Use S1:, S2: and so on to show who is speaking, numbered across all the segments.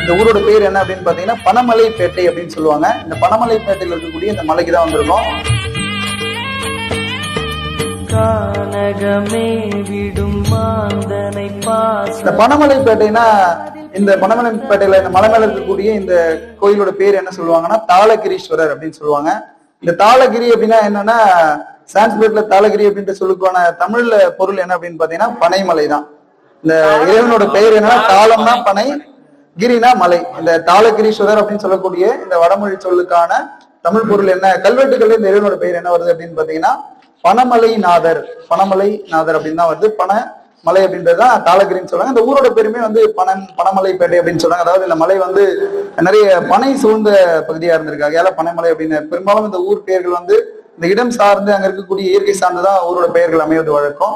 S1: இந்த ஊரோட பேர் என்ன அப்படின்னு பாத்தீங்கன்னா பனமலைப்பேட்டை அப்படின்னு சொல்லுவாங்க இந்த பனமலைப்பேட்டையில் இருக்கக்கூடிய இந்த மலைக்கு தான் வந்திருக்கோம்
S2: கானகமே விடும் மாந்தனை பாச
S1: இந்த பனமலைப்பேட்டைனா இந்த பனமலைப்பேட்டையில இந்த மலை மேல இருக்கக்கூடிய இந்த கோயிலோட பேர் என்ன சொல்லுவாங்கன்னா தாளகிரீஸ்வரர் அப்படின்னு சொல்லுவாங்க இந்த தாளகிரி அப்படின்னா என்னன்னா சான்ஸ்கிரிட்ல தாளகிரி அப்படின்ற சொல்லுக்கான தமிழ்ல பொருள் என்ன அப்படின்னு பாத்தீங்கன்னா பனைமலை தான் இந்த இறைவனோட பெயர் என்னன்னா தாளம்னா பனை கிரினா மலை இந்த தாளகிரீஸ்வரர் அப்படின்னு சொல்லக்கூடிய இந்த வடமொழி சொல்லுக்கான தமிழ் பொருள் என்ன கல்வெட்டுகள் இந்த இறைவனோட பெயர் என்ன வருது அப்படின்னு பாத்தீங்கன்னா பனமலை நாதர் பனமலை நாதர் அப்படின்னு தான் வருது பன மலை அப்படின்றதுதான் தாளகிரின்னு சொல்றாங்க இந்த ஊரோட பேருமே வந்து பனன் பனமலைப்பேட்டை அப்படின்னு சொல்றாங்க அதாவது இந்த மலை வந்து நிறைய பனை சூழ்ந்த பகுதியா இருந்திருக்காங்க ஏல பனைமலை அப்படின்னு பெரும்பாலும் இந்த ஊர் பெயர்கள் வந்து இந்த இடம் சார்ந்து அங்க இருக்கக்கூடிய இயற்கை சார்ந்துதான் ஊரோட பெயர்கள் அமைவது வழக்கம்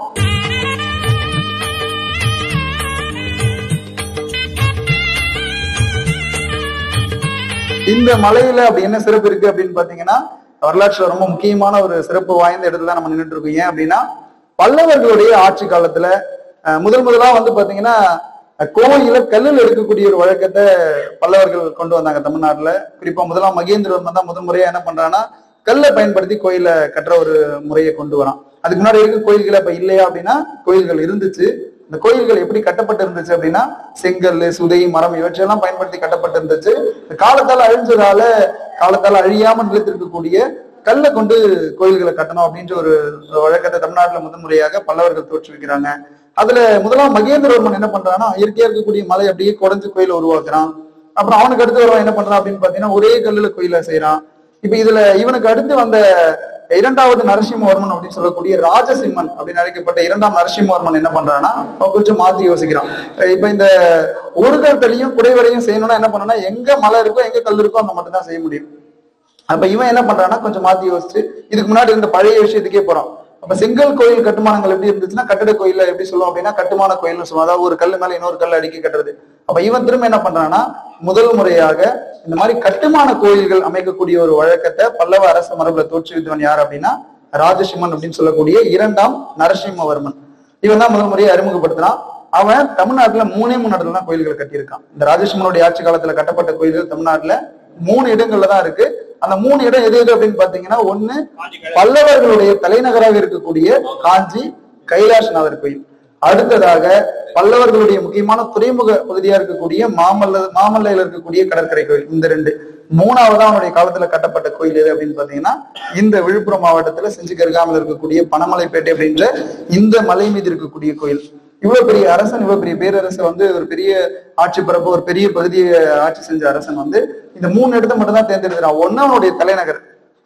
S1: இந்த மலையில அப்படி என்ன சிறப்பு இருக்கு அப்படின்னு பாத்தீங்கன்னா வரலாற்றுல ரொம்ப முக்கியமான ஒரு சிறப்பு வாய்ந்த இடத்துல தான் நம்ம நின்றுட்டு இருக்கோம் ஏன் அப்படின்னா பல்லவர்களுடைய ஆட்சி காலத்துல அஹ், முதல் முதலா வந்து பாத்தீங்கன்னா அஹ், கோயில கல்லில் எடுக்கக்கூடிய ஒரு வழக்கத்தை பல்லவர்கள் கொண்டு வந்தாங்க தமிழ்நாட்டுல குறிப்பா முதலாம் மகேந்திரவர்மன் தான் முதல் முறையா என்ன பண்றான்னா கல்லை பயன்படுத்தி கோயில கட்டுற ஒரு முறையை கொண்டு வரான் அதுக்கு முன்னாடி இருக்க கோயில்கள் அப்ப இல்லையா அப்படின்னா கோயில்கள் இருந்துச்சு இந்த கோயில்கள் எப்படி கட்டப்பட்டு இருந்துச்சு அப்படின்னா செங்கல் சுதை மரம் இவற்றையெல்லாம் பயன்படுத்தி கட்டப்பட்டு இருந்துச்சு இந்த காலத்தால அழிஞ்சதால காலத்தால அழியாம நிலைத்திருக்கக்கூடிய கல்லை கொண்டு கோயில்களை கட்டணும் அப்படின்ற ஒரு வழக்கத்தை தமிழ்நாட்டுல முதன் முறையாக பல்லவர்கள் தோற்றுவிக்கிறாங்க அதுல முதலாம் மகேந்திரவர்மன் என்ன பண்றான்னா இயற்கையா இருக்கக்கூடிய மலை அப்படியே குறைஞ்சு கோயிலை உருவாக்குறான் அப்புறம் அவனுக்கு அடுத்து வரவன் என்ன பண்றான் அப்படின்னு பாத்தீங்கன்னா ஒரே கல்லுல கோயிலை செய்யறான் இப்ப இதுல இவனுக்கு அடுத்து வந்த இரண்டாவது நரசிம்மவர்மன் அப்படின்னு சொல்லக்கூடிய ராஜசிம்மன் அப்படின்னு அழைக்கப்பட்ட இரண்டாம் நரசிம்மவர்மன் என்ன பண்றான்னா அவன் கொஞ்சம் மாத்தி யோசிக்கிறான் அஹ் இப்ப இந்த ஒரு கல்லையும் குடைவரையும் செய்யணும்னா என்ன பண்ணணும்னா எங்க மலை இருக்கோ எங்க கல் இருக்கோ அந்த மட்டும் தான் செய்ய முடியும் அப்ப இவன் என்ன பண்றான்னா கொஞ்சம் மாத்தி யோசிச்சு இதுக்கு முன்னாடி இருந்த பழைய விஷயத்துக்கே போறான் அப்ப செங்கல் கோயில் கட்டுமானங்கள் எப்படி இருந்துச்சுன்னா கட்டட கோயில்ல எப்படி சொல்லுவோம் அப்படின்னா கட்டுமான கோயில்னு சொல்லுவோம் அதாவது ஒரு கல்லு மேல இன்னொரு கல் அடுக்கி கட்டுறது அப்ப இவன் திரும்ப என்ன பண்றான்னா முதல் முறையாக இந்த மாதிரி கட்டுமான கோயில்கள் அமைக்கக்கூடிய ஒரு வழக்கத்தை பல்லவ அரச மரபுல தோற்றுவித்தவன் யார் அப்படின்னா ராஜசிம்மன் அப்படின்னு சொல்லக்கூடிய இரண்டாம் நரசிம்மவர்மன் இவன் தான் முதல் முறையை அறிமுகப்படுத்தினான் அவன் தமிழ்நாட்டுல மூணே மூணு இடத்துல தான் கோயில்கள் கட்டியிருக்கான் இந்த ராஜசிம்மனுடைய ஆட்சி காலத்துல கட்டப்பட்ட கோயில்கள் தமிழ்நாட்டுல மூணு இடங்கள்ல தான் இருக்கு அந்த மூணு இடம் எது எது அப்படின்னு பாத்தீங்கன்னா ஒண்ணு பல்லவர்களுடைய தலைநகராக இருக்கக்கூடிய காஞ்சி கைலாசநாதர் கோயில் அடுத்ததாக பல்லவர்களுடைய முக்கியமான துறைமுக பகுதியா இருக்கக்கூடிய மாமல்ல மாமல்லையில இருக்கக்கூடிய கடற்கரை கோயில் இந்த ரெண்டு மூணாவதா அவனுடைய காலத்துல கட்டப்பட்ட கோயில் எது அப்படின்னு பாத்தீங்கன்னா இந்த விழுப்புரம் மாவட்டத்துல செஞ்சுக்கு அருகாமையில் இருக்கக்கூடிய பனமலைப்பேட்டை அப்படின்ற இந்த மலை மீது இருக்கக்கூடிய கோயில் இவ்வளவு பெரிய அரசன் இவ்வளவு பெரிய பேரரசு வந்து ஒரு பெரிய ஆட்சி பரப்பு ஒரு பெரிய பகுதியை ஆட்சி செஞ்ச அரசன் வந்து இந்த மூணு இடத்தை மட்டும் தான் தேர்ந்தெடுக்கிறான் ஒன்னு அவனுடைய தலைநகர்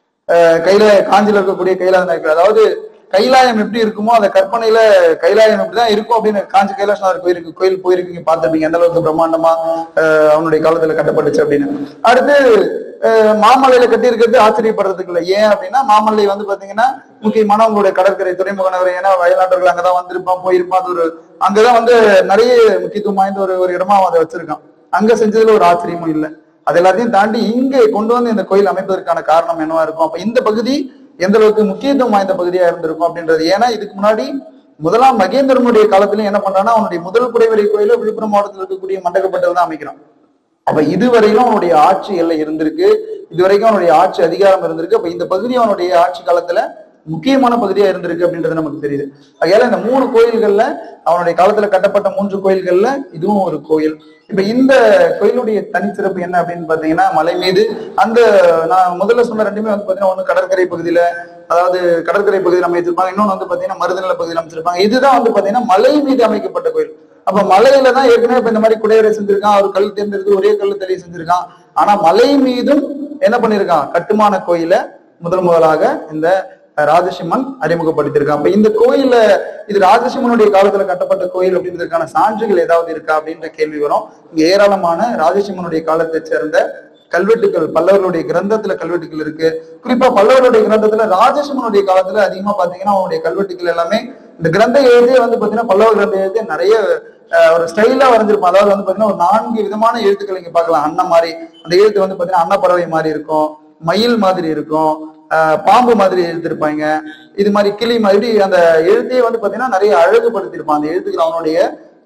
S1: அஹ் கையில காஞ்சில இருக்கக்கூடிய கைலாய நாயக்கர் அதாவது கைலாயம் எப்படி இருக்குமோ அந்த கற்பனையில கைலாயம் எப்படிதான் இருக்கும் அப்படின்னு காஞ்சி கைலாசநாதர் கோயிலுக்கு கோயில் போயிருக்கீங்க பார்த்திருப்பீங்க எந்த அளவுக்கு பிரம்மாண்டமா அஹ் அவனுடைய காலத்துல கட்டப்பட்டுச்சு அப்படின்னு அடுத்து அஹ் மாமல்லையில கட்டி இருக்கிறது ஆச்சரியப்படுறதுக்கு இல்லை ஏன் அப்படின்னா மாமல்லை வந்து பாத்தீங்கன்னா முக்கியமான உங்களுடைய கடற்கரை துறைமுக நகரம் ஏன்னா வயநாட்டர்கள் அங்கதான் வந்திருப்பான் போயிருப்பான் அது ஒரு அங்கதான் வந்து நிறைய முக்கியத்துவம் வாய்ந்த ஒரு ஒரு இடமா அவன் அதை வச்சிருக்கான் அங்க செஞ்சதுல ஒரு ஆச்சரியமும் இல்லை அது எல்லாத்தையும் தாண்டி இங்கே கொண்டு வந்து இந்த கோயில் அமைப்பதற்கான காரணம் என்னவா இருக்கும் அப்ப இந்த பகுதி எந்த அளவுக்கு முக்கியத்துவம் வாய்ந்த பகுதியா இருந்திருக்கும் அப்படின்றது ஏன்னா இதுக்கு முன்னாடி முதலாம் மகேந்திரனுடைய காலத்திலயும் என்ன பண்றான்னா அவனுடைய முதல் குடைவரை கோயில விழுப்புரம் மாவட்டத்தில் இருக்கக்கூடிய மண்டகப்பட்டல் தான் அமைக்கிறான் அப்ப இதுவரையிலும் அவனுடைய ஆட்சி எல்லை இருந்திருக்கு இதுவரைக்கும் அவனுடைய ஆட்சி அதிகாரம் இருந்திருக்கு அப்ப இந்த பகுதி அவனுடைய ஆட்சி காலத்துல முக்கியமான பகுதியா இருந்திருக்கு அப்படின்றது நமக்கு தெரியுது ஆகையால இந்த மூணு கோயில்கள்ல அவனுடைய காலத்துல கட்டப்பட்ட மூன்று கோயில்கள்ல இதுவும் ஒரு கோயில் இப்ப இந்த கோயிலுடைய தனிச்சிறப்பு என்ன அப்படின்னு பாத்தீங்கன்னா மலை மீது அந்த நான் முதல்ல சொன்ன ரெண்டுமே வந்து பாத்தீங்கன்னா ஒண்ணு கடற்கரை பகுதியில அதாவது கடற்கரை பகுதியில் அமைச்சிருப்பாங்க இன்னொன்னு வந்து பாத்தீங்கன்னா மருதநில பகுதியில் அமைச்சிருப்பாங்க இதுதான் வந்து பாத்தீங்கன்னா மலை மீது அமைக்கப்பட்ட கோயில் அப்ப மலையில தான் ஏற்கனவே இப்ப இந்த மாதிரி குடையரை செஞ்சிருக்கான் அவர் கல் தேர்ந்தெடுத்து ஒரே கல் தெளிய செஞ்சிருக்கான் ஆனா மலை மீதும் என்ன பண்ணிருக்கான் கட்டுமான கோயில முதல் முதலாக இந்த ராஜசிம்மன் அறிமுகப்படுத்தியிருக்கான் அப்ப இந்த கோயில இது ராஜசிம்மனுடைய காலத்துல கட்டப்பட்ட கோயில் அப்படின்றதுக்கான சான்றுகள் ஏதாவது இருக்கா அப்படின்ற கேள்வி வரும் இங்க ஏராளமான ராஜசிம்மனுடைய காலத்தை சேர்ந்த கல்வெட்டுகள் பல்லவர்களுடைய கிரந்தத்துல கல்வெட்டுகள் இருக்கு குறிப்பா பல்லவர்களுடைய கிரந்தத்துல ராஜசிம்மனுடைய காலத்துல அதிகமா பாத்தீங்கன்னா அவனுடைய கல்வெட்டுகள் எல்லாமே இந்த கிரந்த எழுதியே வந்து பாத்தீங்கன்னா பல்லவ கிரந்த எழுதிய நிறைய அஹ், ஒரு ஸ்டைலா வரைஞ்சிருப்பான் அதாவது வந்து பாத்தீங்கன்னா ஒரு நான்கு விதமான எழுத்துக்கள் இங்க பார்க்கலாம் அன்ன மாதிரி அந்த எழுத்து வந்து பாத்தீங்கன்னா அன்னப்பறவை மாதிரி இருக்கும் மயில் மாதிரி இருக்கும் ஆஹ் பாம்பு மாதிரி எழுதிருப்பாங்க இது மாதிரி கிளி மாதிரி அந்த எழுத்தையே வந்து பாத்தீங்கன்னா நிறைய அழகுபடுத்தியிருப்பான் அந்த எழுத்துக்கள் அவனுடைய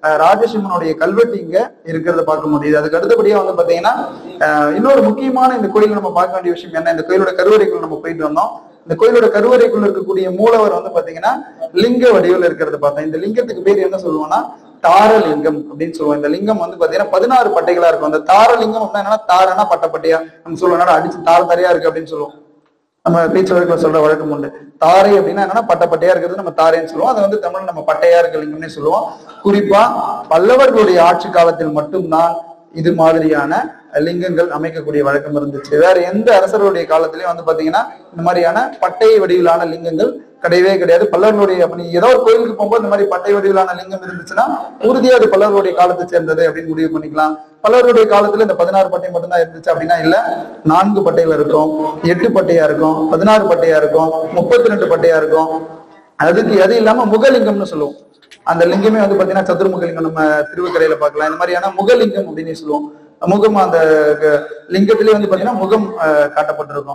S1: அஹ், ராஜசிம்மனுடைய கல்வெட்டு இங்க இருக்கிறத பார்க்க முடியுது அதுக்கு அடுத்தபடியா வந்து பாத்தீங்கன்னா அஹ், இன்னொரு முக்கியமான இந்த கோயில் நம்ம பார்க்க வேண்டிய விஷயம் என்ன இந்த கோயிலோட கருவறைக்குள்ள நம்ம போயிட்டு வந்தோம் இந்த கோயிலோட கருவறைக்குள்ள இருக்கக்கூடிய மூலவர் வந்து பாத்தீங்கன்னா லிங்க வடிவில் இருக்கிறத பார்த்தோம் இந்த லிங்கத்துக்கு பேர் என்ன சொல்லுவோம்னா தாரலிங்கம் அப்படின்னு சொல்லுவோம் இந்த லிங்கம் வந்து பாத்தீங்கன்னா பதினாறு பட்டைகளா இருக்கும் அந்த தாரலிங்கம் அப்படின்னா என்னன்னா தாரனா பட்டப்பட்டையா நம்ம சொல்லுவோம் என்னடா அடிச்சு தார தாரையா இருக்கு அப்படின்னு சொல்லுவோம் நம்ம பேச்சு வழக்கில் சொல்ற வழக்கம் உண்டு தாரை அப்படின்னா என்னன்னா பட்டப்பட்டையா இருக்கிறது நம்ம தாரைன்னு சொல்லுவோம் அதை வந்து தமிழ் நம்ம பட்டையா இருக்க லிங்கம்னே சொல்லுவோம் குறிப்பா பல்லவர்களுடைய ஆட்சி காலத்தில் மட்டும்தான் இது மாதிரியான லிங்கங்கள் அமைக்கக்கூடிய வழக்கம் இருந்துச்சு வேற எந்த அரசர்களுடைய காலத்திலயும் வந்து பாத்தீங்கன்னா இந்த மாதிரியான பட்டை வடிவிலான லிங்கங்கள் கிடையவே கிடையாது பல்லவர்களுடைய அப்ப நீ ஏதோ ஒரு கோயிலுக்கு போகும்போது இந்த மாதிரி பட்டை வடிவிலான லிங்கம் இருந்துச்சுன்னா உறுதியா அது பல்லவர்களுடைய காலத்தை சேர்ந்தது அப்படின்னு முடிவு பண்ணிக்கலாம் பல்லவர்களுடைய காலத்துல இந்த பதினாறு பட்டை மட்டும்தான் இருந்துச்சு அப்படின்னா இல்ல நான்கு பட்டைகள் இருக்கும் எட்டு பட்டையா இருக்கும் பதினாறு பட்டையா இருக்கும் முப்பத்தி ரெண்டு பட்டையா இருக்கும் அதுக்கு அது இல்லாம முகலிங்கம்னு சொல்லுவோம் அந்த லிங்கமே வந்து பாத்தீங்கன்னா சதுர்முகலிங்கம் நம்ம திருவக்கரையில பார்க்கலாம் இந்த மாதிரியான முகலிங்கம் அப்படின்னு சொல்லுவோம் முகம் அந்த க- லிங்கத்திலே வந்து பாத்தீங்கன்னா முகம் அஹ், காட்டப்பட்டிருக்கும்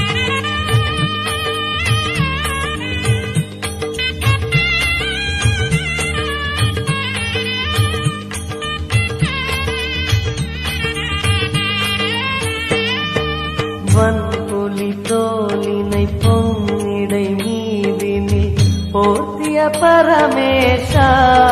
S2: வன்புலி தோலினை பொன்னிடை மீதினில் போர்த்திய பரமேஷா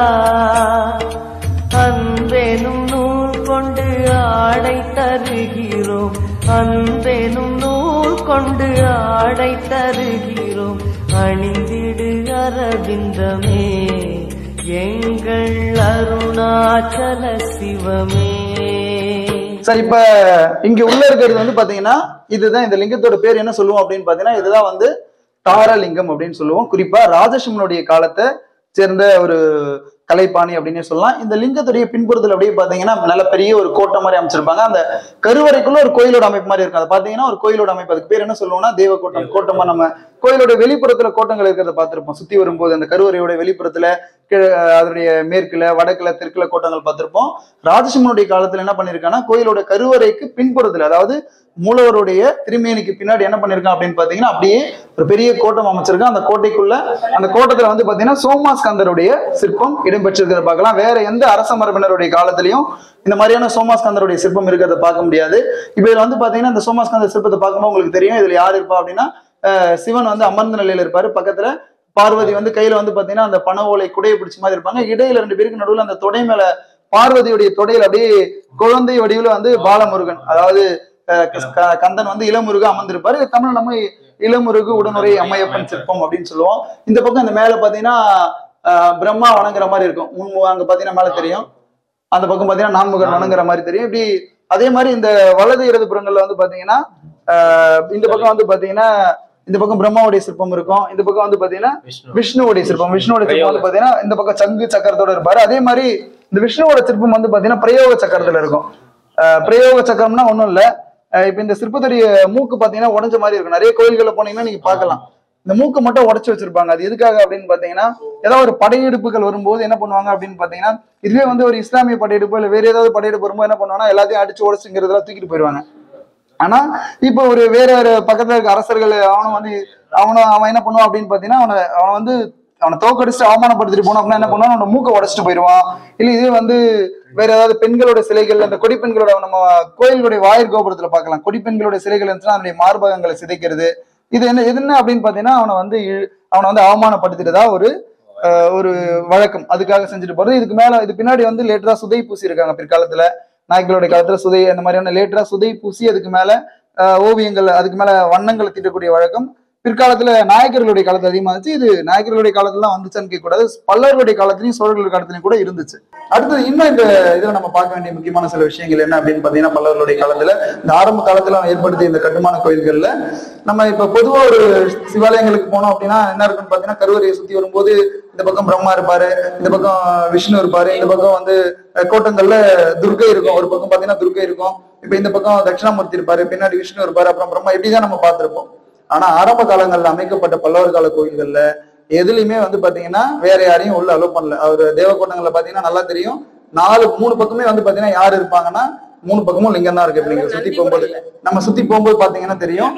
S2: அன்பெனும் நூல் கொண்டு ஆடை தருகிறோம் அன்பெனும் நூல் கொண்டு ஆடை தருகிறோம் அணிந்திடு அரவிந்தமே எங்கள் அருணாச்சல சிவமே
S1: சரி இப்ப இங்க உள்ள இருக்கிறது வந்து பாத்தீங்கன்னா இதுதான் இந்த லிங்கத்தோட பேர் என்ன சொல்லுவோம் அப்படின்னு பாத்தீங்கன்னா இதுதான் வந்து தாரலிங்கம் அப்படின்னு சொல்லுவோம் குறிப்பா ராஜசிம்மனுடைய காலத்தை சேர்ந்த ஒரு கலைப்பாணி அப்படின்னே சொல்லலாம் இந்த லிங்கத்துடைய பின்புறத்துல அப்படியே பாத்தீங்கன்னா நல்ல பெரிய ஒரு கோட்டை மாதிரி அமைச்சிருப்பாங்க அந்த கருவறைக்குள்ள ஒரு கோயிலோட அமைப்பு மாதிரி இருக்கும் அதை பாத்தீங்கன்னா ஒரு கோயிலோட அமைப்பு அதுக்கு பேர் என்ன சொல்லுவோம்னா தேவக்கோட்டம் கோட்டமா நம்ம கோயிலோட வெளிப்புறத்துல கோட்டங்கள் இருக்கிறத பார்த்திருப்போம் சுத்தி வரும்போது அந்த கருவறையோட வெளிப்புறத்துல கீழ- அதனுடைய மேற்குல வடக்குல தெற்குல கோட்டங்கள் பார்த்திருப்போம் ராஜசிம்மனுடைய காலத்துல என்ன பண்ணிருக்காங்கன்னா கோயிலோட கருவறைக்கு பின்புறத்துல அதாவது மூலவருடைய திருமேனிக்கு பின்னாடி என்ன பண்ணிருக்கான் அப்படின்னு பாத்தீங்கன்னா அப்படியே ஒரு பெரிய கோட்டம் அமைச்சிருக்கான் அந்த கோட்டைக்குள்ள அந்த கோட்டத்துல வந்து பாத்தீங்கன்னா சோமாஸ்கந்தருடைய சிற்பம் இடம்பெற்றிருக்கிறத பார்க்கலாம் வேற எந்த அரச மரபினருடைய காலத்திலையும் இந்த மாதிரியான சோமாஸ்கந்தருடைய சிற்பம் இருக்கிறத பார்க்க முடியாது இப்ப இதுல வந்து பாத்தீங்கன்னா இந்த சோமாஸ்கந்தர் சிற்பத்தை பார்க்கும்போது உங்களுக்கு தெரியும் இதுல யார் இருப்பா அப்படின்னா அஹ் சிவன் வந்து அமர்ந்த நிலையில இருப்பாரு பக்கத்துல பார்வதி வந்து கையில வந்து பாத்தீங்கன்னா அந்த பனை ஓலை குடையை பிடிச்ச மாதிரி இருப்பாங்க இடையில ரெண்டு பேருக்கு நடுவுல அந்த தொடை மேல பார்வதியுடைய தொடையில அப்படியே குழந்தை வடிவுல வந்து பாலமுருகன் அதாவது அஹ், க- க- கந்தன் வந்து இளமுருகு அமர்ந்திருப்பாரு இது தமிழ் நம்ம இளமுருகு உடனுரை அம்மையப்பன் சிற்பம் அப்படின்னு சொல்லுவோம் இந்த பக்கம் இந்த மேல பாத்தீங்கன்னா அஹ், பிரம்மா வணங்குற மாதிரி இருக்கும் முன் அங்க பாத்தீங்கன்னா மேல தெரியும் அந்த பக்கம் பாத்தீங்கன்னா நான்முகன் வணங்குற மாதிரி தெரியும் இப்படி அதே மாதிரி இந்த வலது இடது புறங்கள்ல வந்து பாத்தீங்கன்னா ஆஹ் இந்த பக்கம் வந்து பாத்தீங்கன்னா இந்த பக்கம் பிரம்மாவுடைய சிற்பம் இருக்கும் இந்த பக்கம் வந்து பாத்தீங்கன்னா விஷ்ணுவுடைய சிற்பம் விஷ்ணுவோட சிற்பம் வந்து பாத்தீங்கன்னா இந்த பக்கம் சங்கு சக்கரத்தோட இருப்பாரு அதே மாதிரி இந்த விஷ்ணுவோட சிற்பம் வந்து பாத்தீங்கன்னா பிரயோக சக்கரத்துல இருக்கும் ஆஹ் பிரயோக சக்கரம்னா ஒண்ணும் இல்ல ஆஹ் இப்ப இந்த சிற்பத்துடைய மூக்கு பாத்தீங்கன்னா உடைஞ்ச மாதிரி இருக்கும் நிறைய கோயில்கள்ல போனீங்கன்னா நீங்க பார்க்கலாம் இந்த மூக்கு மட்டும் உடைச்சு வச்சிருப்பாங்க அது எதுக்காக அப்படின்னு பாத்தீங்கன்னா ஏதாவது ஒரு படையெடுப்புகள் வரும்போது என்ன பண்ணுவாங்க அப்படின்னு பாத்தீங்கன்னா இதுவே வந்து ஒரு இஸ்லாமிய படையெடுப்பு இல்ல வேற ஏதாவது படையெடுப்பு வரும்போது என்ன பண்ணுவாங்கன்னா எல்லாத்தையும் அடிச்சு உடச்சுங்கிறதெல்லாம் தூக்கிட்டு போயிருவாங்க ஆனா இப்போ ஒரு வேற ஒரு பக்கத்துல இருக்க அரசர்கள் அவனும் வந்து அவனை அவன் என்ன பண்ணுவான் அப்படின்னு பாத்தீங்கன்னா அவனை அவனை வந்து அவனை தோக்கடிச்சு அவமானப்படுத்திட்டு போனோம் அப்படின்னா என்ன பண்ணுவான் அவனோட மூக்கை உடைச்சிட்டு போயிடுவான் இல்ல இதே வந்து வேற ஏதாவது பெண்களோட சிலைகள் அந்த கொடி பெண்களோட நம்ம கோயிலுடைய வாயிற் கோபுரத்துல பார்க்கலாம் கொடி பெண்களோட சிலைகள் இருந்துச்சுன்னா அதனுடைய மார்பகங்களை சிதைக்கிறது இது என்ன எது என்ன அப்படின்னு பாத்தீங்கன்னா அவனை வந்து இழு- அவனை வந்து அவமானப்படுத்திட்டதா ஒரு அஹ், ஒரு வழக்கம் அதுக்காக செஞ்சுட்டு போறது இதுக்கு மேல இது பின்னாடி வந்து லேட்டரா சுதை பூசி இருக்காங்க பிற்காலத்துல நாயக்கர்களுடைய காலத்துல சுதை அந்த மாதிரியான லேட்டரா சுதை பூசி அதுக்கு மேல அஹ், ஓவியங்கள் அதுக்கு மேல வண்ணங்களை தீட்டக்கூடிய வழக்கம் பிற்காலத்துல நாயக்கர்களுடைய காலத்துல அதிகமா இருந்துச்சு இது நாயக்கர்களுடைய காலத்துல தான் வந்துச்சுன்னு கேட்க கூடாது பல்லவர்களுடைய காலத்திலயும் சோழர்களுடைய காலத்திலயும் கூட இருந்துச்சு அடுத்தது இன்னும் இந்த இதுல நம்ம பார்க்க வேண்டிய முக்கியமான சில விஷயங்கள் என்ன அப்படின்னு பாத்தீங்கன்னா பல்லவர்களுடைய காலத்துல இந்த ஆரம்ப காலத்துல அவன் ஏற்படுத்திய இந்த கட்டுமான கோயில்கள்ல நம்ம இப்ப பொதுவா ஒரு சிவாலயங்களுக்கு போனோம் அப்படின்னா என்ன இருக்குன்னு பாத்தீங்கன்னா கருவறையை சுத்தி வரும்போது இந்த பக்கம் பிரம்மா இருப்பாரு இந்த பக்கம் விஷ்ணு இருப்பாரு இந்த பக்கம் வந்து அஹ், கோட்டங்கள்ல துர்கை இருக்கும் ஒரு பக்கம் பாத்தீங்கன்னா துர்கை இருக்கும் இப்ப இந்த பக்கம் தட்சிணாமூர்த்தி இருப்பாரு பின்னாடி விஷ்ணு இருப்பாரு அப்புறம் பிரம்மா இப்படிதான் நம்ம பார்த்திருப்போம் ஆனா ஆரம்ப காலங்கள்ல அமைக்கப்பட்ட பல்லவர் கால கோயில்கள்ல எதுலயுமே வந்து பாத்தீங்கன்னா வேற யாரையும் உள்ள அலோவ் பண்ணல அவர் தேவக்கோட்டங்கள்ல பாத்தீங்கன்னா நல்லா தெரியும் நாலு மூணு பக்கமே வந்து பாத்தீங்கன்னா யார் இருப்பாங்கன்னா மூணு பக்கமும் லிங்கம் தான் இருக்கு இப்ப நீங்க சுத்தி போகும்போது நம்ம சுத்தி போகும்போது பாத்தீங்கன்னா தெரியும்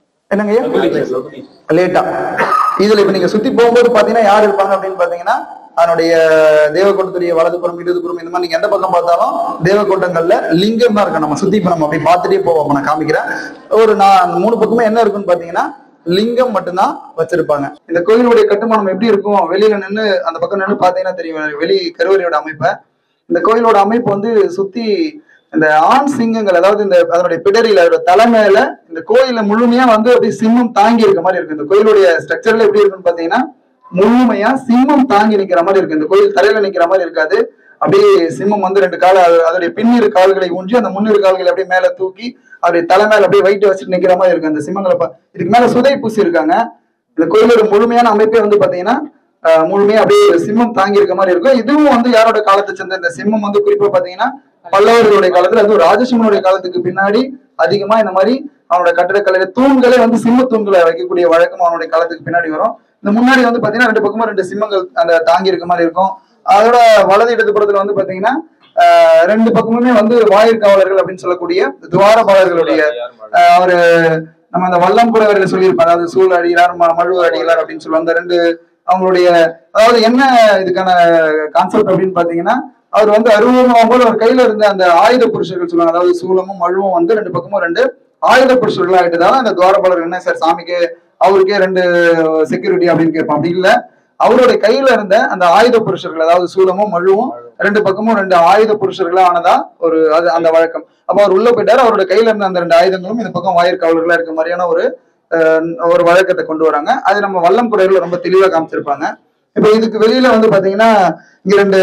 S1: என்னங்க லேட்டா இதுல இப்ப நீங்க சுத்தி போகும்போது பாத்தீங்கன்னா யார் இருப்பாங்க அப்படின்னு பாத்தீங்கன்னா அதனுடைய தேவக்கோட்டத்துடைய வலதுபுறம் இடதுபுறம் இந்த மாதிரி நீங்க எந்த பக்கம் பார்த்தாலும் தேவக்கோட்டங்கள்ல லிங்கம் தான் இருக்கு நம்ம சுத்தி இப்ப நம்ம அப்படி பார்த்துட்டே போவோம் அப்ப நான் காமிக்கிறேன் ஒரு நான் மூணு பக்கமே என்ன இருக்குன்னு பாத்தீங்கன்னா லிங்கம் மட்டும்தான் வச்சிருப்பாங்க இந்த கோயிலுடைய கட்டுமானம் எப்படி இருக்கும் வெளியில நின்று அந்த பக்கம் நின்று பாத்தீங்கன்னா தெரியும் வெளி கருவறையோட அமைப்பை இந்த கோயிலோட அமைப்பு வந்து சுத்தி இந்த ஆண் சிங்கங்கள் அதாவது இந்த அதனுடைய பிடரியில அதோட தலைமையில இந்த கோயில முழுமையா வந்து அப்படியே சிம்மம் தாங்கி இருக்க மாதிரி இருக்கு இந்த கோயிலுடைய ஸ்ட்ரக்சர்ல எப்படி இருக்குன்னு பாத்தீங்கன்னா முழுமையா சிம்மம் தாங்கி நிக்கிற மாதிரி இருக்கு இந்த கோயில் தரையில நிக்கிற மாதிரி இருக்காது அப்படியே சிம்மம் வந்து ரெண்டு கால அதோடைய பின்னிரு கால்களை ஊன்றி அந்த முன்னிரு கால்களை அப்படியே மேல தூக்கி அவருடைய தலை மேல அப்படியே வெயிட் வச்சுட்டு நிக்கிற மாதிரி இருக்கு அந்த சிம்மங்களை பா- இதுக்கு மேல சுதை பூசி இருக்காங்க இந்த கோயிலோட முழுமையான அமைப்பே வந்து பாத்தீங்கன்னா ஆஹ், முழுமையா அப்படியே ஒரு சிம்மம் தாங்கி இருக்க மாதிரி இருக்கும் இதுவும் வந்து யாரோட காலத்தை சேர்ந்த இந்த சிம்மம் வந்து குறிப்பா பாத்தீங்கன்னா பல்லவர்களுடைய காலத்துல அது ராஜசிம்மனுடைய காலத்துக்கு பின்னாடி அதிகமா இந்த மாதிரி அவனோட கட்டிடக்கலையில தூண்களே வந்து சிம்ம தூண்களை வைக்கக்கூடிய வழக்கம் அவனுடைய காலத்துக்கு பின்னாடி வரும் இந்த முன்னாடி வந்து பாத்தீங்கன்னா ரெண்டு பக்கமும் ரெண்டு சிம்மங்கள் அந்த தாங்கி இருக்க மாதிரி இருக்கும் அதோட வலது இடதுபுறத்துல வந்து பாத்தீங்கன்னா ஆஹ், ரெண்டு பக்கமுமே வந்து வாயிற்காவலர்கள் அப்படின்னு சொல்லக்கூடிய துவாரபாலர்களுடைய ஆஹ், அவரு நம்ம அந்த வல்லம்புறவர்கள் சொல்லியிருப்பாங்க அதாவது சூழ் அடிகிறார் ம- மழு அடிகிறார் அப்படின்னு சொல்லுவாங்க அந்த ரெண்டு அவங்களுடைய அதாவது என்ன இதுக்கான கான்செப்ட் அப்படின்னு பாத்தீங்கன்னா அவர் வந்து அருவமாகும் போது அவர் கையில இருந்த அந்த ஆயுத புருஷர்கள் சொல்லுவாங்க அதாவது சூலமும் மழுவும் வந்து ரெண்டு பக்கமும் ரெண்டு ஆயுத புருஷர்கள் ஆயிட்டதால அந்த துவாரபாலர் என்ன சார் சாமிக்கு அவருக்கே ரெண்டு செக்யூரிட்டி அப்படின்னு கேட்பான் அப்படி இல்ல அவருடைய கையில இருந்த அந்த ஆயுத புருஷர்கள் அதாவது சூலமும் மழுவும் ரெண்டு பக்கமும் ரெண்டு ஆயுத புருஷர்களா ஆனதா ஒரு அது அந்த வழக்கம் அப்ப அவர் உள்ள போயிட்டாரு அவரோட கையில இருந்த அந்த ரெண்டு ஆயுதங்களும் இந்த பக்கம் வாயிற்காவலர்களா இருக்க மாதிரியான ஒரு அஹ், ஒரு வழக்கத்தை கொண்டு வராங்க அது நம்ம வல்லம் குடையில ரொம்ப தெளிவா காமிச்சிருப்பாங்க இப்ப இதுக்கு வெளியில வந்து பாத்தீங்கன்னா இங்க ரெண்டு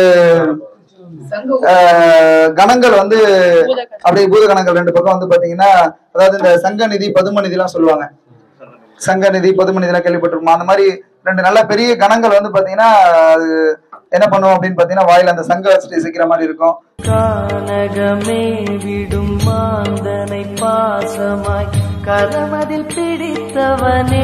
S1: அஹ், கணங்கள் வந்து அப்படியே பூத கணங்கள் ரெண்டு பக்கம் வந்து பாத்தீங்கன்னா அதாவது இந்த சங்க நிதி பதும நிதி எல்லாம் சொல்லுவாங்க சங்க நிதி பதும நிதி எல்லாம் கேள்விப்பட்டிருப்போம் அந்த மாதிரி ரெண்டு நல்ல பெரிய கணங்கள் வந்து பாத்தீங்கன்னா அது என்ன பண்ணுவோம் அப்படின்னு பாத்தீங்கன்னா வாயில அந்த சங்க வச்சுட்டு சிக்கிற மாதிரி இருக்கும்
S2: கானகமே விடும் மாந்தனை பாசமாய் கரமதில் பிடித்தவனே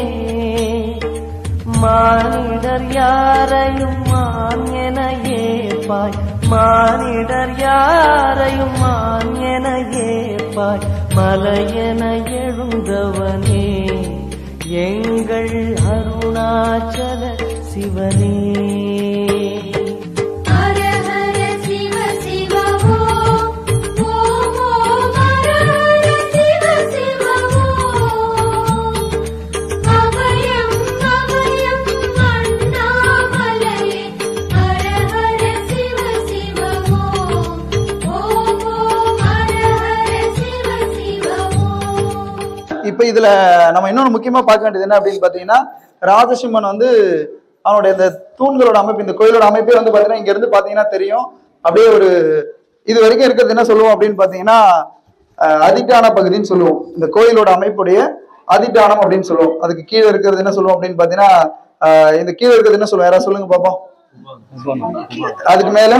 S2: மானிடர் யாரையும் மான் என ஏப்பாய் மானிடர் யாரையும் மான் என ஏப்பாய் மலையென எழுந்தவனே எங்கள் அருணாச்சல சிவனே
S3: ஹர ஹர சிவ சிவ ஓம் ஓம் ஓம் ஹர ஹர சிவ சிவ ஓம் அபயம் அபயம் அண்ணாமலையே ஹர ஹர சிவ சிவ ஓம் ஓம் ஓம் ஹர ஹர சிவ சிவ ஓம்
S1: இப்ப இதுல நம்ம இன்னொன்னு முக்கியமா பார்க்க வேண்டியது என்ன அப்படின்னு பாத்தீங்கன்னா ராஜசிம்மன் வந்து அவனுடைய இந்த தூண்களோட அமைப்பு இந்த கோயிலோட அமைப்பே வந்து பாத்தீங்கன்னா இங்க இருந்து பாத்தீங்கன்னா தெரியும் அப்படியே ஒரு இது வரைக்கும் இருக்கிறது என்ன சொல்லுவோம் அப்படின்னு பாத்தீங்கன்னா அஹ், அதிட்டான பகுதின்னு சொல்லுவோம் இந்த கோயிலோட அமைப்புடைய அதிட்டானம் அப்படின்னு சொல்லுவோம் அதுக்கு கீழே இருக்கிறது என்ன சொல்லுவோம் அப்படின்னு பாத்தீங்கன்னா அஹ், இந்த கீழே இருக்கிறது என்ன சொல்லுவோம் யாராவது சொல்லுங்க பாப்போம் அதுக்கு மேல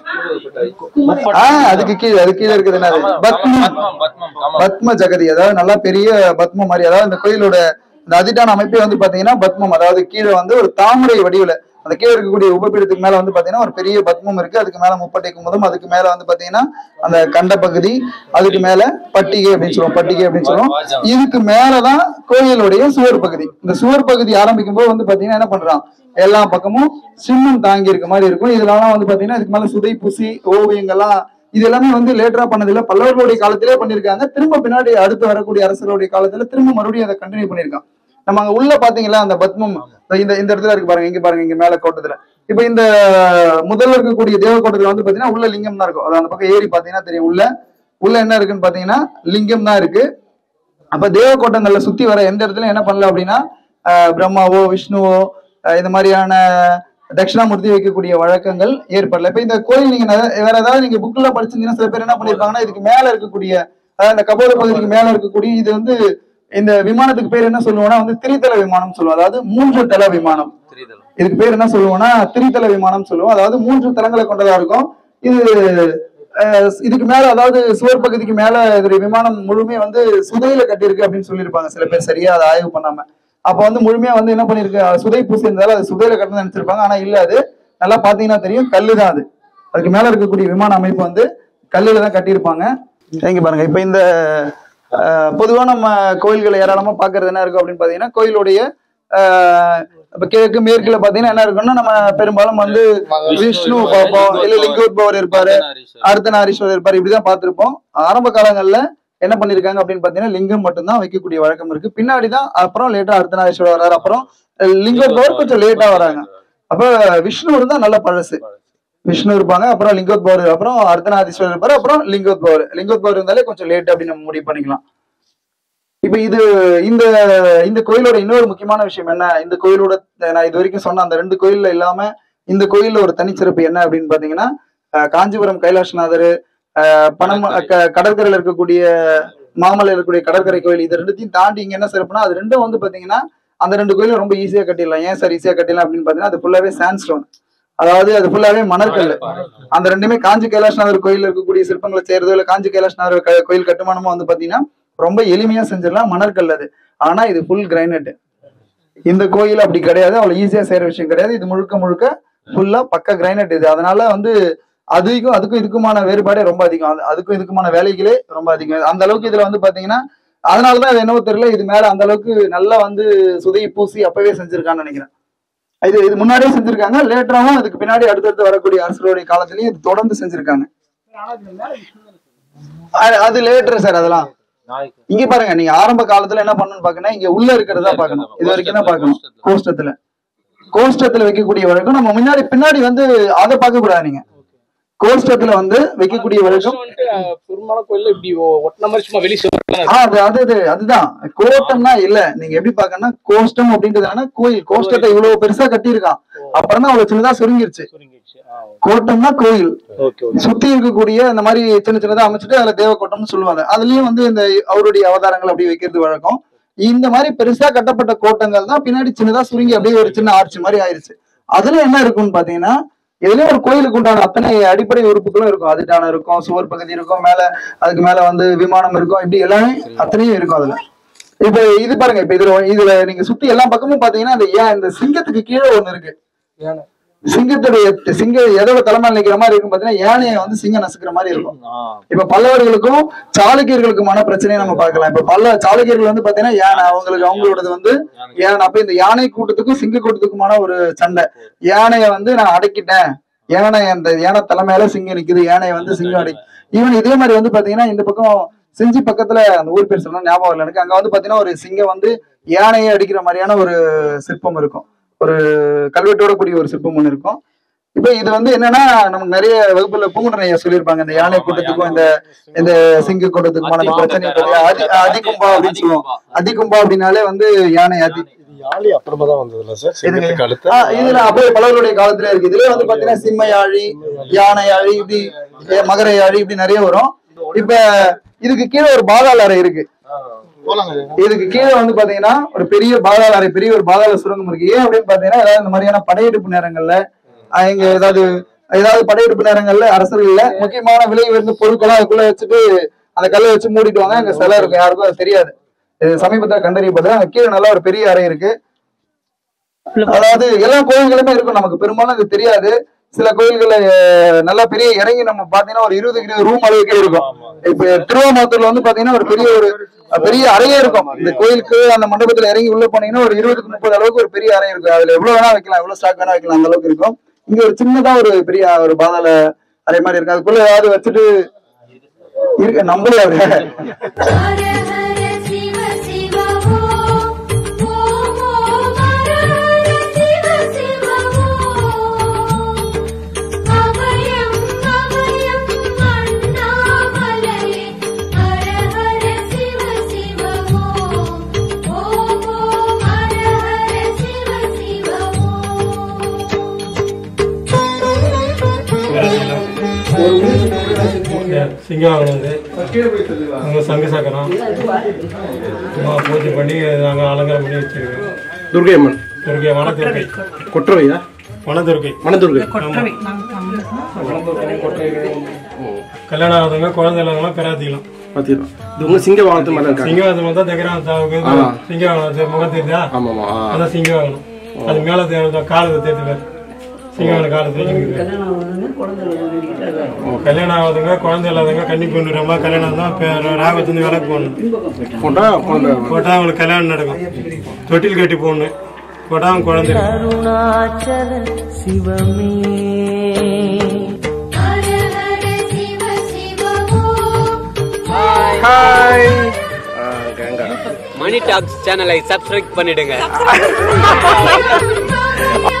S1: ஆஹ் அதுக்கு கீழே அது கீழே இருக்குது என்னது பத்மம் பத்ம ஜெகதி அதாவது நல்லா பெரிய பத்மம் மாதிரி அதாவது இந்த கோயிலோட இந்த அதிட்டான அமைப்பே வந்து பாத்தீங்கன்னா பத்மம் அதாவது கீழே வந்து ஒரு தாமரை வடிவுல அந்த கீழே இருக்கக்கூடிய உபபீடத்துக்கு மேல வந்து பாத்தீங்கன்னா ஒரு பெரிய பத்மம் இருக்கு அதுக்கு மேல முப்பட்டை குமுதம் அதுக்கு மேல வந்து பாத்தீங்கன்னா அந்த கண்ட பகுதி அதுக்கு மேல பட்டிகை அப்படின்னு சொல்லுவோம் பட்டிகை அப்படின்னு சொல்லுவோம் இதுக்கு மேலதான் கோயிலுடைய சுவர் பகுதி இந்த சுவர் பகுதி ஆரம்பிக்கும் போது வந்து பாத்தீங்கன்னா என்ன பண்றான் எல்லா பக்கமும் சின்னம் தாங்கி இருக்க மாதிரி இருக்கும் இதெல்லாம் வந்து பாத்தீங்கன்னா இதுக்கு மேல சுதை பூசி ஓவியங்கள்லாம் இது எல்லாமே வந்து லேட்டரா பண்ணதில்ல பல்லவர்களுடைய காலத்திலே பண்ணிருக்காங்க திரும்ப பின்னாடி அடுத்து வரக்கூடிய அரசர்களுடைய காலத்துல திரும்ப மறுபடியும் அதை கண்டினியூ பண்ணிருக்கான் நம்ம அங்க உள்ள பாத்தீங்களா அந்த பத்மம் இந்த இந்த இடத்துல இருக்கு பாருங்க இங்க பாருங்க இங்க மேல கோட்டத்துல இப்ப இந்த முதல்ல இருக்கக்கூடிய தேவ கோட்டத்துல வந்து பாத்தீங்கன்னா உள்ள லிங்கம் தான் இருக்கும் அது அந்த பக்கம் ஏறி பாத்தீங்கன்னா தெரியும் உள்ள உள்ள என்ன இருக்குன்னு பாத்தீங்கன்னா லிங்கம் தான் இருக்கு அப்ப தேவ கோட்டங்கள்ல சுத்தி வர எந்த இடத்துல என்ன பண்ணல அப்படின்னா ஆஹ் பிரம்மாவோ விஷ்ணுவோ ஆஹ் இந்த மாதிரியான தட்சிணாமூர்த்தி வைக்கக்கூடிய வழக்கங்கள் ஏற்படல இப்ப இந்த கோயில் நீங்க நெ- வேற ஏதாவது நீங்க புக்ல படிச்சிருந்தீங்கன்னா சில பேர் என்ன பண்ணிருப்பாங்கன்னா இதுக்கு மேல இருக்கக்கூடிய அதாவது இந்த கபோத பகுதிக்கு மேல இருக்கக்கூடிய இது வந்து இந்த விமானத்துக்கு பேர் என்ன சொல்லுவோம்னா வந்து திரிதல விமானம் சொல்லுவோம் அதாவது மூன்று தல விமானம் இதுக்கு பேர் என்ன சொல்லுவோம்னா திரிதல விமானம் சொல்லுவோம் அதாவது மூன்று தலங்களை கொண்டதா இருக்கும் இது அஹ், இதுக்கு மேல அதாவது சுவர் பகுதிக்கு மேல இதோடைய விமானம் முழுமையா வந்து சுதையில கட்டியிருக்கு அப்படின்னு சொல்லியிருப்பாங்க சில பேர் சரியா அதை ஆய்வு பண்ணாம அப்ப வந்து முழுமையா வந்து என்ன பண்ணிருக்கு அஹ், சுதை பூசி இருந்தாலும் அது சுதையில கட்டணும்னு நினைச்சிருப்பாங்க ஆனா இல்ல அது நல்லா பாத்தீங்கன்னா தெரியும் கல்லு தான் அது அதுக்கு மேல இருக்கக்கூடிய விமான அமைப்பு வந்து கல்லுல தான் கட்டியிருப்பாங்க இங்க பாருங்க இப்ப இந்த அஹ், பொதுவா நம்ம கோயில்களை ஏராளமா பாக்குறது என்ன இருக்கும் அப்படின்னு பாத்தீங்கன்னா கோயிலுடைய ஆஹ் இப்ப கிழக்கு மேற்குல பாத்தீங்கன்னா என்ன இருக்கும்னா நம்ம பெரும்பாலும் வந்து விஷ்ணு பார்ப்போம் இல்ல லிங்கோத்பவர் இருப்பாரு அர்த்தநாரீஸ்வரர் இருப்பாரு இப்படிதான் பார்த்திருப்போம் ஆரம்ப காலங்கள்ல என்ன பண்ணிருக்காங்க அப்படின்னு பாத்தீங்கன்னா லிங்கம் மட்டும்தான் வைக்கக்கூடிய வழக்கம் இருக்கு பின்னாடிதான் அப்புறம் லேட்டா அர்த்தநாரீஸ்வரர் வராரு அப்புறம் லிங்கோத்பவர் கொஞ்சம் லேட்டா வராங்க அப்ப விஷ்ணு தான் நல்ல பழசு விஷ்ணு இருப்பாங்க அப்புறம் லிங்கோத்பவர் அப்புறம் அர்த்தநாதீஸ்வரர் இருப்பாரு அப்புறம் லிங்கோத்பவர் லிங்கோத்பவர் இருந்தாலே கொஞ்சம் லேட் அப்படின்னு நம்ம முடிவு பண்ணிக்கலாம் இப்ப இது இந்த இந்த கோயிலோட இன்னொரு முக்கியமான விஷயம் என்ன இந்த கோயிலோட நான் இது வரைக்கும் சொன்ன அந்த ரெண்டு கோயில்ல இல்லாம இந்த கோயில்ல ஒரு தனிச்சிறப்பு என்ன அப்படின்னு பாத்தீங்கன்னா அஹ், காஞ்சிபுரம் கைலாசநாதர் அஹ், பணம் க- கடற்கரையில இருக்கக்கூடிய மாமலையில் இருக்கக்கூடிய கடற்கரை கோயில் இது ரெண்டுத்தையும் தாண்டி இங்க என்ன சிறப்புனா அது ரெண்டும் வந்து பாத்தீங்கன்னா அந்த ரெண்டு கோயிலும் ரொம்ப ஈஸியா கட்டிடலாம் ஏன் சார் ஈஸியா கட்டிடலாம் அப்படின்னு பாத்தீங்கன்னா அது ஃபுல்லாவே சாண்ட்ஸ்டோன் அதாவது அது ஃபுல்லாவே மணற்கல் அந்த ரெண்டுமே காஞ்சி கைலாசநாதர் கோயில் இருக்கக்கூடிய சிற்பங்களை செய்யறதோ இல்ல காஞ்சி கைலாசநாதர் க- கோயில் கட்டுமானமோ வந்து பாத்தீங்கன்னா ரொம்ப எளிமையா செஞ்சிடலாம் மணற்கல் அது ஆனா இது ஃபுல் கிரைனட் இந்த கோயில் அப்படி கிடையாது அவ்வளவு ஈஸியா செய்யற விஷயம் கிடையாது இது முழுக்க முழுக்க ஃபுல்லா பக்க கிரைனட் இது அதனால வந்து அதுக்கும் அதுக்கும் இதுக்குமான வேறுபாடே ரொம்ப அதிகம் அது- அதுக்கும் இதுக்குமான வேலைகளே ரொம்ப அதிகம் அந்த அளவுக்கு இதுல வந்து பாத்தீங்கன்னா அதனாலதான் இது என்னவோ தெரியல இது மேல அந்த அளவுக்கு நல்லா வந்து சுதை பூசி அப்பவே செஞ்சிருக்கான்னு நினைக்கிறேன் இது இது முன்னாடியே செஞ்சிருக்காங்க லேட்டராவும் அதுக்கு பின்னாடி அடுத்தடுத்து வரக்கூடிய அரசருடைய காலத்திலயும் இது தொடர்ந்து செஞ்சிருக்காங்க அது- அது லேட்டர் சார் அதெல்லாம் இங்க பாருங்க நீங்க ஆரம்ப காலத்துல என்ன பண்ணணும்னு பாக்கணும் இங்க உள்ள இருக்கிறதா பாக்கணும் இது வரைக்கும் தான் பாக்கணும் கோஷ்டத்துல கோஷ்டத்துல வைக்கக்கூடிய வழக்கம் நம்ம முன்னாடி பின்னாடி வந்து அதை பார்க்க கூடாது நீங்க கோஷ்டத்துல வந்து வைக்கக்கூடிய வழக்கம்
S4: வந்துட்டு அஹ், பெரும்பாலும் கோயில்ல இப்படி ஒ- ஒட்டின மாதிரி சும்மா வெளி சுவர்
S1: ஆ, அது அது அது அதுதான் கோட்டம்னா இல்ல நீங்க எப்படி பாக்கணும்னா கோஷ்டம் அப்படின்றது என்னன்னா கோயில் கோஷ்டத்தை இவ்வளவு பெருசா கட்டியிருக்கான் அப்புறம் தான் அவ்வளவு சின்னதா சுருங்கிருச்சு
S4: சுருங்கிடுச்சு ஆ,
S1: கோட்டம்னா கோயில்
S4: ஓகே ஓகே
S1: சுத்தி இருக்கக்கூடிய இந்த மாதிரி சின்ன சின்னதா அமைச்சிட்டு அதுல தேவக்கோட்டம்னு சொல்லுவாங்க அதுலயும் வந்து இந்த அவருடைய அவதாரங்கள் அப்படி வைக்கிறது வழக்கம் இந்த மாதிரி பெருசா கட்டப்பட்ட கோட்டங்கள் தான் பின்னாடி சின்னதா சுருங்கி அப்படியே ஒரு சின்ன ஆர்ச்சி மாதிரி ஆயிருச்சு அதுல என்ன இருக்கும்னு பாத்தீங்கன்னா இதுலயும் ஒரு கோயிலுக்கு உண்டான அத்தனை அடிப்படை உறுப்புகளும் இருக்கும் அதுட்டான இருக்கும் சுவர் பகுதி இருக்கும் மேல அதுக்கு மேல வந்து விமானம் இருக்கும் இப்படி எல்லாமே அத்தனையும் இருக்கும் அதுல இப்ப இது பாருங்க இப்ப இதுல இதுல நீங்க சுத்தி எல்லா பக்கமும் பாத்தீங்கன்னா இந்த ஏன் இந்த சிங்கத்துக்கு கீழே ஒண்ணு இருக்கு
S4: யானை.
S1: சிங்கத்துடைய சிங்க எதோட தலைமையில் நிக்கிற மாதிரி இருக்கும் பாத்தீங்கன்னா யானையை வந்து சிங்கம் நசுக்கிற மாதிரி இருக்கும்
S4: ஆ,
S1: இப்ப பல்லவர்களுக்கும் சாளுக்கியர்களுக்குமான பிரச்சனையை நம்ம பார்க்கலாம் இப்ப பல்ல சாளுக்கியர்கள் வந்து பாத்தீங்கன்னா யானை அவங்களுக்கு அவங்களோடது வந்து யானை அப்ப இந்த யானை கூட்டத்துக்கும் சிங்க கூட்டத்துக்குமான ஒரு சண்டை யானையை வந்து நான் அடக்கிட்டேன் யானை அந்த யானை தலைமையில சிங்கம் நிக்குது யானையை வந்து சிங்கம் அடக்கி ஈவன் இதே மாதிரி வந்து பாத்தீங்கன்னா இந்த பக்கம் செஞ்சி பக்கத்துல அந்த ஊர் பேர் சொன்னா ஞாபகம் இல்லை எனக்கு அங்க வந்து பாத்தீங்கன்னா ஒரு சிங்கம் வந்து யானையை அடிக்கிற மாதிரியான ஒரு சிற்பம் இருக்கும் ஒரு கல்வெட்டோட கூடிய ஒரு சிற்பம் ஒண்ணு இருக்கும் இப்ப இது வந்து என்னன்னா நமக்கு நிறைய வகுப்புல பூங்குன்றன் ஐயா சொல்லியிருப்பாங்க இந்த யானை கூட்டத்துக்கும் இந்த இந்த சிங்க கூட்டத்துக்குமான அந்த பிரச்சனை பத்தி அதி அதிகும்பா அப்படின்னு சொல்லுவோம் அதிகும்பா அப்படின்னாலே வந்து யானை அதி
S5: இது யாழி அப்புறமா தான் வந்ததுல சார்
S1: எதுங்க?
S5: சிங்கத்துக்கு அடுத்து
S1: ஆ, இதுல அப்படியே பலருடைய காலத்துல இருக்கு இதுல வந்து பாத்தீங்கன்னா சிம்ம யாழி யானை யாழி இப்படி ஏ, மகர யாழி இப்படி நிறைய வரும் இப்ப இதுக்கு கீழே ஒரு பாதாள அறை இருக்கு இதுக்கு கீழே வந்து பாத்தீங்கன்னா ஒரு பெரிய பாதாள அறை பெரிய ஒரு பாதாள சுரங்கம் இருக்கு ஏன் அப்படின்னு பாத்தீங்கன்னா ஏதாவது இந்த மாதிரியான படையெடுப்பு நேரங்கள்ல ஆஹ் இங்க ஏதாவது ஏதாவது படையெடுப்பு நேரங்கள்ல அரசர்கள்ல முக்கியமான விலை உயர்ந்த பொருட்களை அதுக்குள்ள வச்சுட்டு அந்த கல்லை வச்சு மூடிடுவாங்க அங்க சிலை இருக்கும் யாருக்கும் அது தெரியாது இது சமீபத்துல கண்டறியப்பட்டது அங்க கீழே நல்லா ஒரு பெரிய அறை இருக்கு அதாவது எல்லா கோயில்களுமே இருக்கும் நமக்கு பெரும்பாலும் இது தெரியாது சில கோயில்கள்ல அஹ், நல்லா பெரிய இறங்கி நம்ம பாத்தீங்கன்னா ஒரு இருபது இருபது ரூம் அளவுக்கே இருக்கும் இப்ப திருவாமூர்ல வந்து பாத்தீங்கன்னா ஒரு பெரிய ஒரு அஹ், பெரிய அறையே இருக்கும் இந்த கோயிலுக்கு அந்த மண்டபத்துல இறங்கி உள்ள போனீங்கன்னா ஒரு இருபதுக்கு முப்பது அளவுக்கு ஒரு பெரிய அறை இருக்கும் அதுல எவ்வளவு வேணா வைக்கலாம் எவ்வளவு ஸ்டாக் வேணா வைக்கலாம் அந்த அளவுக்கு இருக்கும் இங்க ஒரு சின்னதா ஒரு பெரிய ஒரு பாதாள அறை மாதிரி இருக்கு அதுக்குள்ள ஏதாவது வச்சுட்டு இருக்க நம்பல அவரு
S3: ஹர ஹர சிவ சிவ ஓம் ஓம் ஓம் ஹர ஹர சிவ சிவ ஓம் அபயம் அபயம் அண்ணாமலையே ஹர ஹர சிவ சிவ ஓம் ஓம் ஓம் ஹர ஹர சிவ சிவ
S6: சிங்காவனம் அங்கே சங்கு சக்கரம் அம்மா பூஜை பண்ணி நாங்கள் அலங்காரம் பண்ணி வச்சிருக்கோம்
S5: துர்கை அம்மன்
S6: துர்க்கை வனதுர்க்கை
S5: கொற்றவையா
S6: வனதுர்க்கை
S5: மணதுர்கை
S6: கல்யாணம் ஆகுதுங்க குழந்தை இல்லாதவங்க பெறாத்திக்கலாம்
S5: பாத்தீங்களா இது உங்க சிங்க வாகனத்து மேல இருக்காங்க
S6: சிங்காவனம் தான் தகரம்
S5: ஆ.
S6: சிங்காவனம் முகத்தீர்தா
S5: ஆமாமா ஆ.
S6: அதான் சிங்காவனம் அது மேலே தேவை காலத்தை தேர்த்து பேர் சிங்காவனம் காலத்தை கல்யாணம் ஆகுதுங்க குழந்தை இல்லாதவங்க கன்னி பொண்ணுறமா கல்யாணம் தான் ராகத்துலேருந்து விளக்கு போடணும்
S5: போட்டா குழந்தை
S6: போட்டா அவங்களுக்கு கல்யாணம் நடக்கும் தொட்டில் கட்டி போடணும் கொடாம் குழந்தை
S2: அருணாச்சல சிவமே
S3: ஹர ஹர சிவ சிவ ஓம்
S5: ஹாய்
S7: மணி டாக்ஸ் சேனலை சப்ஸ்கிரைப் பண்ணிடுங்க
S3: ஓம்